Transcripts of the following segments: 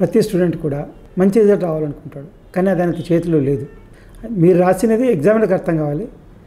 ప్రతి స్టూడెంట్ కూడా మంచి రిజల్ట్ రావాలనుకుంటాడు కానీ అది ఆయనకి చేతిలో లేదు మీరు రాసినది ఎగ్జామ్లకు అర్థం కావాలి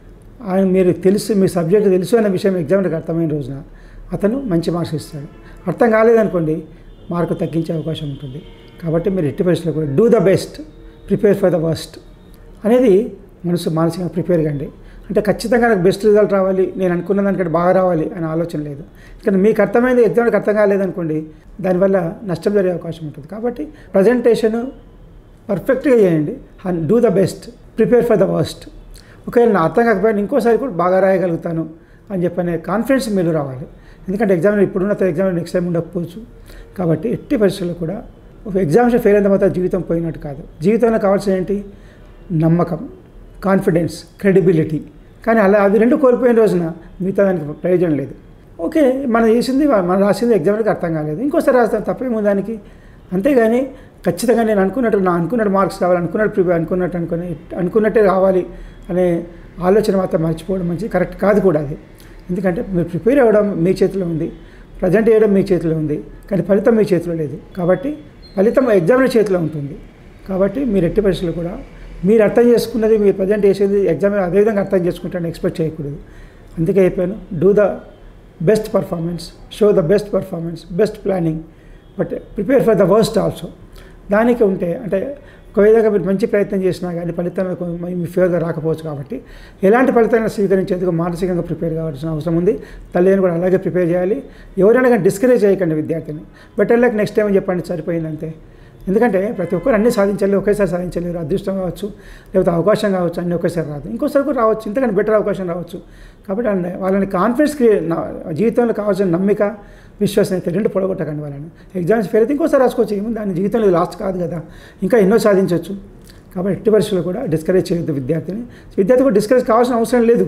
ఆయన మీరు తెలుసు మీ సబ్జెక్ట్ తెలుసు అనే విషయం ఎగ్జామ్లకు అర్థమైన రోజున అతను మంచి మార్క్స్ ఇస్తాడు అర్థం కాలేదనుకోండి మార్కు తగ్గించే అవకాశం ఉంటుంది కాబట్టి మీరు ఎట్టి పరిస్థితుల్లో కూడా do the best prepare for the worst అనేది మనసు మానసికంగా ప్రిపేర్ కండి అంటే ఖచ్చితంగా నాకు బెస్ట్ రిజల్ట్ రావాలి నేను అనుకున్న దానికంటే బాగా రావాలి అనే ఆలోచన లేదు కానీ మీకు అర్థమైంది ఎగ్జామ్కి అర్థం కాలేదనుకోండి దానివల్ల నష్టం జరిగే అవకాశం ఉంటుంది కాబట్టి ప్రజెంటేషను పర్ఫెక్ట్గా చేయండి and do the best prepare for the worst ఒకవేళ నా అర్థం కాకపోయినా ఇంకోసారి కూడా బాగా రాయగలుగుతాను అని చెప్పనే కాన్ఫిడెన్స్ మీరు రావాలి ఎందుకంటే ఎగ్జామ్ ఇప్పుడున్న ఎగ్జామ్ నెక్స్ట్ టైం ఉండకపోవచ్చు కాబట్టి ఎట్టి పరిస్థితుల్లో కూడా ఒక ఎగ్జామ్స్ ఫెయిల్ అయిన తర్వాత జీవితం పోయినట్టు కాదు జీవితంలో కావాల్సిన ఏంటి నమ్మకం కాన్ఫిడెన్స్ క్రెడిబిలిటీ కానీ అలా అవి రెండు కోల్పోయిన రోజున మిగతా దానికి ప్రయోజనం లేదు ఓకే మనం చేసింది మనం రాసింది ఎగ్జామ్కి అర్థం కాలేదు ఇంకోసారి రాస్తాం తప్పేమో దానికి అంతేగాని ఖచ్చితంగా నేను అనుకున్నట్టు నా అనుకున్నట్టు మార్క్స్ రావాలి అనుకున్నట్టు ప్రిపేర్ అనుకున్నట్టు అనుకుని అనుకున్నట్టే రావాలి అనే ఆలోచన మాత్రం మర్చిపోవడం మంచిది కరెక్ట్ కాదు కూడా అది ఎందుకంటే మీరు ప్రిపేర్ అవ్వడం మీ చేతిలో ఉంది ప్రజెంట్ చేయడం మీ చేతిలో ఉంది కానీ ఫలితం మీ చేతిలో లేదు కాబట్టి ఫలితం ఎగ్జామ్ల చేతిలో ఉంటుంది కాబట్టి మీరు ఎట్టి పరిస్థితుల్లో కూడా మీరు అర్థం చేసుకున్నది మీరు ప్రజెంట్ చేసేది ఎగ్జామ్ అదేవిధంగా అర్థం చేసుకుంటారని ఎక్స్పెక్ట్ చేయకూడదు అందుకే అయిపోయాను do the best performance show the best performance best planning but prepare for the worst also దానికి ఉంటే అంటే ఒక విధంగా మీరు మంచి ప్రయత్నం చేసినా కానీ ఫలితం మీ ఫేవర్గా రాకపోవచ్చు కాబట్టి ఎలాంటి ఫలితాన్ని స్వీకరించేందుకు మానసికంగా ప్రిపేర్ కావాల్సిన అవసరం ఉంది తల్లిని కూడా అలాగే ప్రిపేర్ చేయాలి ఎవరైనా కానీ డిస్కరేజ్ చేయకండి విద్యార్థిని బెటర్ లైక్ నెక్స్ట్ టైం చెప్పండి సరిపోయింది అంతే ఎందుకంటే ప్రతి ఒక్కరు అన్నీ సాధించాలి ఒకేసారి సాధించలేరు అదృష్టం కావచ్చు లేకపోతే అవకాశం కావచ్చు అన్నీ ఒకేసారి రాదు ఇంకోసారి కూడా రావచ్చు ఇంతకంటే బెటర్ అవకాశం రావచ్చు కాబట్టి వాళ్ళని వాళ్ళని కాన్ఫిడెన్స్ క్రియేట్ జీవితంలో కావాల్సిన నమ్మిక విశ్వాసనీయత రెండు పొడగొట్టకండి వాళ్ళని ఎగ్జామ్స్ ఫెయిల్ అయితే ఇంకోసారి రాసుకోవచ్చు ఏముంది దాని జీవితంలో లాస్ట్ కాదు కదా ఇంకా ఎన్నో సాధించవచ్చు కాబట్టి ఎట్టి పరిస్థితుల్లో కూడా డిస్కరేజ్ చేయొద్దు విద్యార్థిని విద్యార్థి కూడా డిస్కరేజ్ కావాల్సిన అవసరం లేదు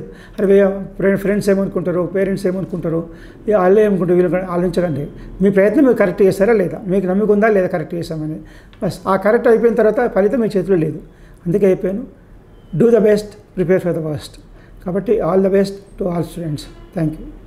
అరే ఫ్రెండ్స్ ఏమనుకుంటారో పేరెంట్స్ ఏమనుకుంటారో వాళ్ళు ఏమనుకుంటారు వీళ్ళు ఆలోచించకండి మీ ప్రయత్నం మీరు కరెక్ట్ చేస్తారా లేదా మీకు నమ్మకం ఉందా లేదా కరెక్ట్ చేస్తామని బస్ ఆ కరెక్ట్ అయిపోయిన తర్వాత ఫలితం మీ చేతిలో లేదు అందుకే అయిపోయాను do the best prepare for the best కాబట్టి all the best to all students thank you